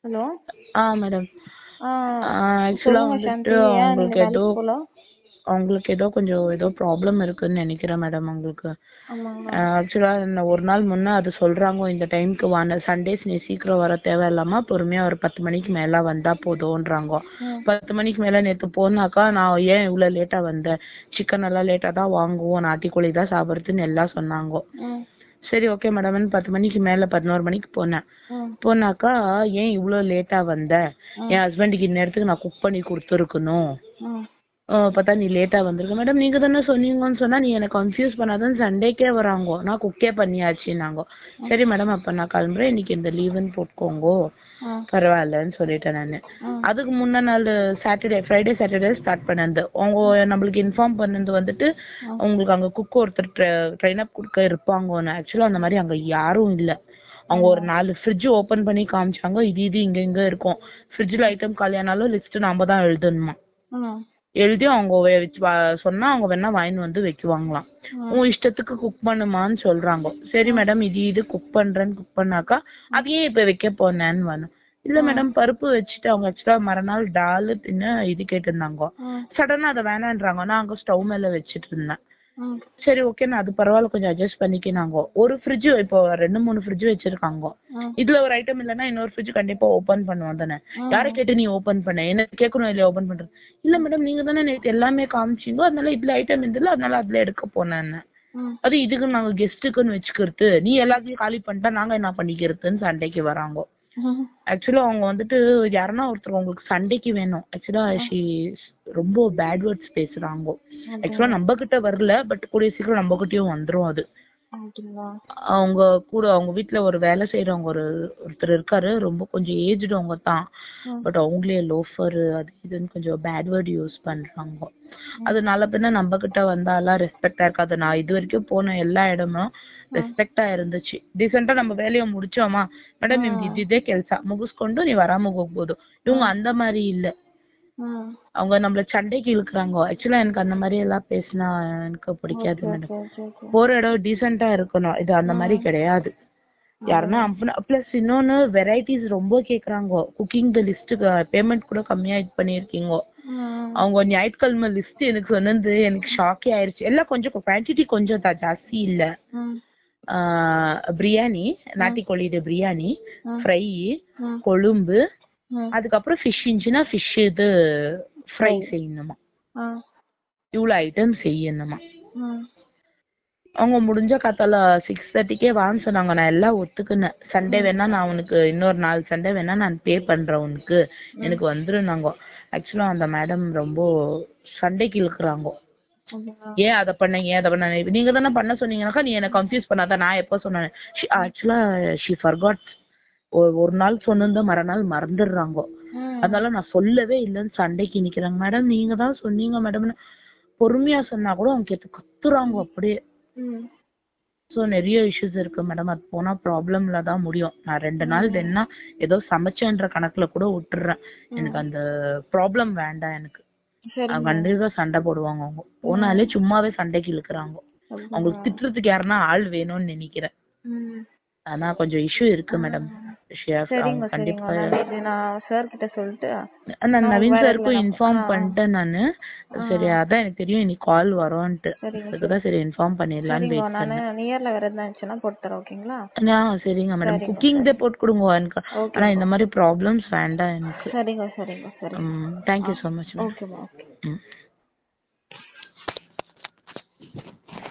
Hello ஆ madam ஆ ஆக்சுவலாக சொல்லுங்க வந்துட்டு சாந்தி ஏன் அவங்களுக்கு நீங்கள் ஏதோ வேலைக்கு போகல அவங்களுக்கு ஏதோ கொஞ்சம் ஏதோ ப்ராப்ளம் இருக்குன்னு நினைக்கிறேன் மேடம் அவங்களுக்கு ஆமாங்களா ஆக்சுவலாக இந்த ஒரு நாள் முன்னே அது சொல்கிறாங்க இந்த டைம்க்கு வாங்க சண்டேஸ் நீ சீக்கிரம் வர தேவையில்லாமா பொறுமையாக ஒரு பத்து மணிக்கு மேலே வந்தால் போதும்ன்றாங்க ம் பத்து மணிக்கு மேலே நேற்று போனாக்கா நான் ஏன் இவ்வளோ லேட்டாக வந்தேன் சிக்கன் எல்லாம் லேட்டாக தான் வாங்குவோம் நாட்டுக்கோழி தான் சாப்பிட்றதுன்னு எல்லாம் சொன்னாங்க ம் சரி ஓகே மேடம்னு பத்து மணிக்கு மேலே பதினோரு மணிக்கு போனேன் ம் போனாக்கா ஏன் இவ்வளோ லேட்டாக வந்த என் ஹஸ்பண்டுக்கு இந்நேரத்துக்கு நான் குக் பண்ணி கொடுத்துருக்கணும் ம் பார்த்தா நீ லேட்டாக வந்திருக்க மேடம் நீங்கள் தானே சொன்னீங்கன்னு சொன்னால் நீ எனக்கு கன்ஃபியூஸ் பண்ணாதான் சண்டேக்கே வராங்கோ நான் குக்கே பண்ணியாச்சுன்னாங்கோ சரி மேடம் அப்போ நான் கிளம்புறேன் இன்னைக்கு இந்த லீவுன்னு போட்டுக்கோங்கோ ம் பரவாயில்லன்னு சொல்லிட்டேன் நான் ம் அதுக்கு முன்ன நாள் சாட்டர்டே ஃப்ரைடே சாட்டர்டே ஸ்டார்ட் பண்ணது அவங்க நம்மளுக்கு இன்ஃபார்ம் பண்ணது வந்துட்டு உங்களுக்கு அங்கே குக் ஒருத்தர் ட்ரெயின் அப் கொடுக்க இருப்பாங்கன்னு ஆக்சுவலாக அந்த மாதிரி அங்கே யாரும் இல்லை அவங்க ஒரு நாலு ஃப்ரிட்ஜ் ஓப்பன் பண்ணி காமிச்சாங்க இது இது இங்கே இங்கே இருக்கும் ஃப்ரிட்ஜில் ஐட்டம் காலியானாலும் லிஸ்ட்டு நம்ம தான் எழுதணுமா ம் எழுதி அவங்க வே- வச்சு வா- சொன்னா அவங்க வேணா வாங்கின்னு வந்து வைக்குவாங்களாம் உன் இஷ்டத்துக்கு குக் பண்ணுமான்னு சொல்றாங்க சரி மேடம் இது இது குக் பண்றேன்னு குக் பண்ணாக்கா அதையே இப்ப வைக்க போனேன்னு வேணும் இல்ல மேடம் பருப்பு வச்சுட்டு அவங்க ஆக்சுவலா மறுநாள் டால் தின்னு இது கேட்டிருந்தாங்க ம் சடனா அதை வேணான்றாங்க நான் அங்க ஸ்டவ் மேல வச்சிட்டு இருந்தேன் ம் சரி ஓகே நான் அது பரவாயில்ல கொஞ்சம் அட்ஜஸ்ட் பண்ணிக்கினாங்க ஒரு ஃப்ரிட்ஜ் இப்போ ரெண்டு மூணு ஃப்ரிட்ஜ் வச்சிருக்காங்க ம் இதுல ஒரு ஐட்டம் இல்லைன்னா இன்னொரு ஃப்ரிட்ஜ் கண்டிப்பா ஓபன் பண்ணுவோம் தானே யாரை கேட்டு நீ ஓபன் பண்ண என்ன கேட்கணும் இல்லையா ஓபன் பண்றது இல்ல மேடம் நீங்க தானே நேத்து எல்லாமே காமிச்சீங்க அதனால இதுல ஐட்டம் இருந்ததுல அதனால அதுல எடுக்க போனேன் ம் அது இதுக்கு நாங்க கெஸ்ட்டுக்குன்னு வச்சுக்கிறது நீ எல்லாத்தையும் காலி பண்ணிட்டா நாங்க என்ன பண்ணிக்கிறதுன்னு சண்டைக்கு வராங்க ம் ஆக்சுவலா அவங்க வந்துட்டு யாருன்னா ஒருத்தர் உங்களுக்கு சண்டைக்கு வேணும் ஆக்சுவலா ஷி ரொம்ப பேட் வேர்ட்ஸ் பேசுறாங்க ஆக்சுவலா நம்ம கிட்ட வரல பட் கூடிய சீக்கிரம் நம்ம கிட்டயும் வந்துரும் அது அப்படிங்களா அவங்க கூட அவங்க வீட்ல ஒரு வேலை செய்யறவங்க ஒரு ஒருத்தர் இருக்காரு ரொம்ப கொஞ்சம் ஏஜ்டு அவங்க தான் ம். பட் அவங்களே லோஃபர் அது இதுன்னு கொஞ்சம் பேட் வேர்ட் யூஸ் பண்றாங்க அதனால பின்ன நம்ம கிட்ட வந்தாலாம் ரெஸ்பெக்டா இருக்காது நான் இது வரைக்கும் போன எல்லா இடமும் ரெஸ்பெக்டா இருந்துச்சு டீசெண்டா நம்ம வேலையை முடிச்சோமா ಮೇಡಮ್ ನಿಮ್ದು ಇದ್ದಿದ್ದೇ ಕೆಲಸ ಮುಗಿಸ್ಕೊಂಡು ನೀವು ಆರಾಮಾಗಿ ಹೋಗ್ಬೋದು இவங்க அந்த மாதிரி இல்ல ம் அவங்க நம்மள சண்டைக்கு இழுக்குறாங்க ஆக்சுவலா எனக்கு அந்த மாதிரி எல்லாம் பேசினா எனக்கு பிடிக்காது மேடம் ஓகே ஓகே ஓகே போற இடம் டீசெண்டா இருக்கணும் இது அந்த மாதிரி கிடையாது யாருன்னா ப்ளஸ் இன்னொன்னு வெரைட்டிஸ் ரொம்ப கேக்குறாங்க குக்கிங் லிஸ்ட் பேமெண்ட் கூட கம்மியா இது பண்ணிருக்கீங்க ம் அவங்க ஞாயிற்றுக்கிழமை லிஸ்ட் எனக்கு சொன்னது எனக்கு ஷாக்கே ஆயிருச்சு எல்லாம் கொஞ்சம் குவான்டிட்டி கொஞ்சம் தான் ஜாஸ்தி இல்ல ம் ஆஹ் பிரியாணி நாட்டிக்கோழி இது பிரியாணி ஃப்ரை ம் கொழும்பு ம் அதுக்கப்புறம் ஃபிஷ் இருந்துச்சுன்னா ஃபிஷ் இது ஃப்ரை செய்யணுமா ஆ இவ்வளோ ஐட்டம் செய்யணுமா ம் அவங்க முடிஞ்ச காத்தால சிக்ஸ் தேர்ட்டிக்கே வான்னு சொன்னாங்க நான் எல்லாம் ஒத்துக்குனேன் சண்டே வேணா நான் உனக்கு இன்னொரு நாள் சண்டே வேணா நான் பே பண்றேன் உனக்கு எனக்கு வந்துருந்தாங்க ஆக்சுவலா அந்த மேடம் ரொம்ப சண்டைக்கு இழுக்குறாங்க அப்படிங்களா ஏன் அதை பண்ண ஏன் அதை பண்ண நீங்க தானே பண்ண சொன்னீங்கன்னாக்கா நீ என்ன கன்ஃபியூஸ் பண்ணாத நான் எப்போ சொன்னேன் ஆக்சுவலா ஷி ஃபர்காட் ஒரு நாள் சொன்னது மறுநாள் மறந்துடுறாங்க ம் அதனால நான் சொல்லவே இல்லைன்னு சண்டைக்கு நிக்கிறாங்க மேடம் நீங்க தான் சொன்னீங்க மேடம் பொறுமையா சொன்னா கூட அவங்க கேட்டு கத்துறாங்க அப்படியே ம் ஸோ நிறைய இஷ்யூஸ் இருக்கு மேடம் அது போனா ப்ராப்ளம்ல தான் முடியும் நான் ரெண்டு நாள் வேணா ஏதோ சமைச்சேன்ற கணக்குல கூட விட்டுறேன் எனக்கு அந்த ப்ராப்ளம் வேண்டாம் எனக்கு சரி அவங்க கண்டிப்பா சண்டை போடுவாங்க அவங்க போனாலே சும்மாவே சண்டைக்கு இழுக்குறாங்க அவங்களுக்கு திட்டுறதுக்கு யாருன்னா ஆள் வேணும்னு நினைக்கிறேன் ம் ஆனா கொஞ்சம் இஷ்யூ இருக்கு மேடம் சரிங்க சரிங்க கண்டிப்பா நான் இது நான் சார் கிட்ட சொல்லிட்டு நான் நவீன் சாருக்கும் இன்ஃபார்ம் பண்ணிட்டேன் நானு சரி அதான் எனக்கு தெரியும் இன்னைக்கு கால் வரும்ன்ட்டு சரிங்க அதுக்குதான் சரி இன்ஃபார்ம் பண்ணிடலான்னு சரிங்க வெயிட் நான் நியர்ல வேற எதுனா இருந்துச்சுன்னா போட்டு தரேன் ஓகேங்களா ஆ சரிங்க மேடம் குக்கிங் டே போட்டு கொடுங்க எனக்கு Okay. ஆனா இந்த மாதிரி ப்ராப்ளம்ஸ் வேண்டாம் எனக்கு சரிங்க சரிங்க சரிங்க ம் தேங்க்யூ ஸோ மச் மேம் ஓகேம்மா ஓகே ம்